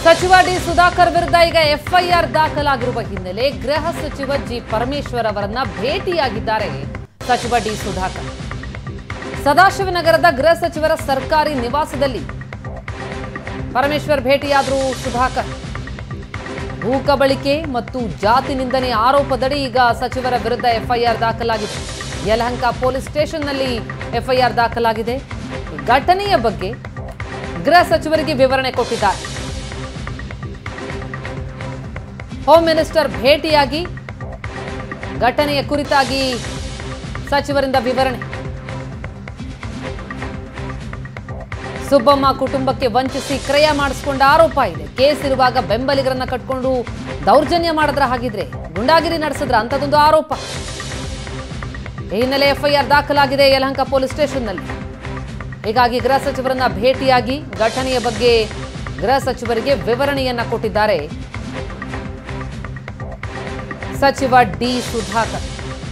ಸಚಿವ ಡಿ ಸುಧಾಕರ್ ವಿರುದ್ಧ ಈಗ ಎಫ್ಐಆರ್ ದಾಖಲಾಗಿರುವ ಹಿನ್ನೆಲೆ ಗೃಹ ಸಚಿವ ಜಿ ಪರಮೇಶ್ವರ್ ಅವರನ್ನ ಭೇಟಿಯಾಗಿದ್ದಾರೆ ಸಚಿವ ಡಿ ಸುಧಾಕರ್ ಸದಾಶಿವನಗರದ ಗೃಹ ಸಚಿವರ ಸರ್ಕಾರಿ ನಿವಾಸದಲ್ಲಿ ಪರಮೇಶ್ವರ್ ಭೇಟಿಯಾದರು ಸುಧಾಕರ್ ಭೂ ಕಬಳಿಕೆ ಮತ್ತು ಜಾತಿ ನಿಂದನೆ ಆರೋಪದಡಿ ಈಗ ಸಚಿವರ ವಿರುದ್ಧ ಎಫ್ಐಆರ್ ದಾಖಲಾಗಿದೆ ಯಲಹಂಕ ಪೊಲೀಸ್ ಸ್ಟೇಷನ್ನಲ್ಲಿ ಎಫ್ಐಆರ್ ದಾಖಲಾಗಿದೆ ಈ ಘಟನೆಯ ಬಗ್ಗೆ ಗೃಹ ಸಚಿವರಿಗೆ ವಿವರಣೆ ಕೊಟ್ಟಿದ್ದಾರೆ ಹೋಮ್ ಮಿನಿಸ್ಟರ್ ಭೇಟಿಯಾಗಿ ಘಟನೆಯ ಕುರಿತಾಗಿ ಸಚಿವರಿಂದ ವಿವರಣೆ ಸುಬ್ಬಮ್ಮ ಕುಟುಂಬಕ್ಕೆ ವಂಚಿಸಿ ಕ್ರಯ ಮಾಡಿಸಿಕೊಂಡ ಆರೋಪ ಇದೆ ಕೇಸ್ ಇರುವಾಗ ಬೆಂಬಲಿಗರನ್ನ ಕಟ್ಕೊಂಡು ದೌರ್ಜನ್ಯ ಮಾಡಿದ್ರ ಹಾಗಿದ್ರೆ ಗುಂಡಾಗಿರಿ ನಡೆಸಿದ್ರ ಅಂತದೊಂದು ಆರೋಪ ಈ ಹಿನ್ನೆಲೆ ಎಫ್ಐಆರ್ ದಾಖಲಾಗಿದೆ ಯಲಹಂಕ ಪೊಲೀಸ್ ಸ್ಟೇಷನ್ನಲ್ಲಿ ಹೀಗಾಗಿ ಗೃಹ ಸಚಿವರನ್ನ ಭೇಟಿಯಾಗಿ ಘಟನೆಯ ಬಗ್ಗೆ ಗೃಹ ಸಚಿವರಿಗೆ ವಿವರಣೆಯನ್ನ ಕೊಟ್ಟಿದ್ದಾರೆ ಸಚಿವ ಡಿ ಸುಧಾಕರ್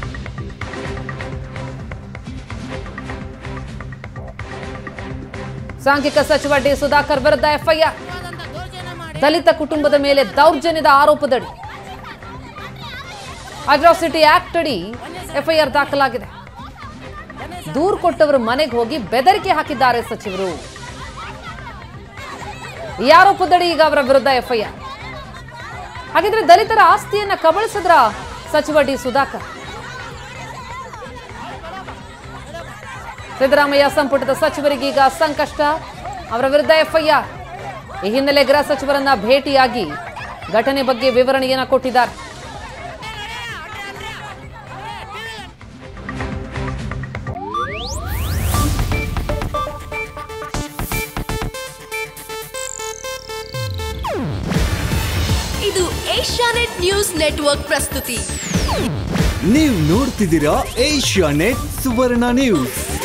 ಸಾಂಘಿಕ ಸಚಿವ ಡಿ ಸುಧಾಕರ್ ವಿರುದ್ಧ ಎಫ್ಐಆರ್ ದಲಿತ ಕುಟುಂಬದ ಮೇಲೆ ದೌರ್ಜನ್ಯದ ಆರೋಪದಡಿ ಅಟ್ರಾಸಿಟಿ ಆಕ್ಟ್ ಅಡಿ ಎಫ್ಐಆರ್ ದಾಖಲಾಗಿದೆ ದೂರು ಕೊಟ್ಟವರು ಮನೆಗೆ ಹೋಗಿ ಬೆದರಿಕೆ ಹಾಕಿದ್ದಾರೆ ಸಚಿವರು ಈ ಆರೋಪದಡಿ ಈಗ ಅವರ ವಿರುದ್ಧ ಎಫ್ಐಆರ್ ಹಾಗಿದ್ರೆ ದಲಿತರ ಆಸ್ತಿಯನ್ನ ಕಬಳಿಸಿದ್ರ ಸಚಿವ ಡಿ ಸುಧಾಕರ್ ಸಿದ್ದರಾಮಯ್ಯ ಸಂಪುಟದ ಸಚಿವರಿಗೆ ಈಗ ಸಂಕಷ್ಟ ಅವರ ವಿರುದ್ಧ ಎಫ್ಐಆರ್ ಈ ಹಿನ್ನೆಲೆ ಗೃಹ ಸಚಿವರನ್ನ ಭೇಟಿಯಾಗಿ ಘಟನೆ ಬಗ್ಗೆ ವಿವರಣೆಯನ್ನ ಕೊಟ್ಟಿದ್ದಾರೆ ಇದು ಏಷ್ಯಾನೆಟ್ ನ್ಯೂಸ್ ನೆಟ್ವರ್ಕ್ ಪ್ರಸ್ತುತಿ ನೀವು ನೋಡ್ತಿದ್ದೀರಾ ಏಷ್ಯಾ ನೆಟ್ ಸುವರ್ಣ ನ್ಯೂಸ್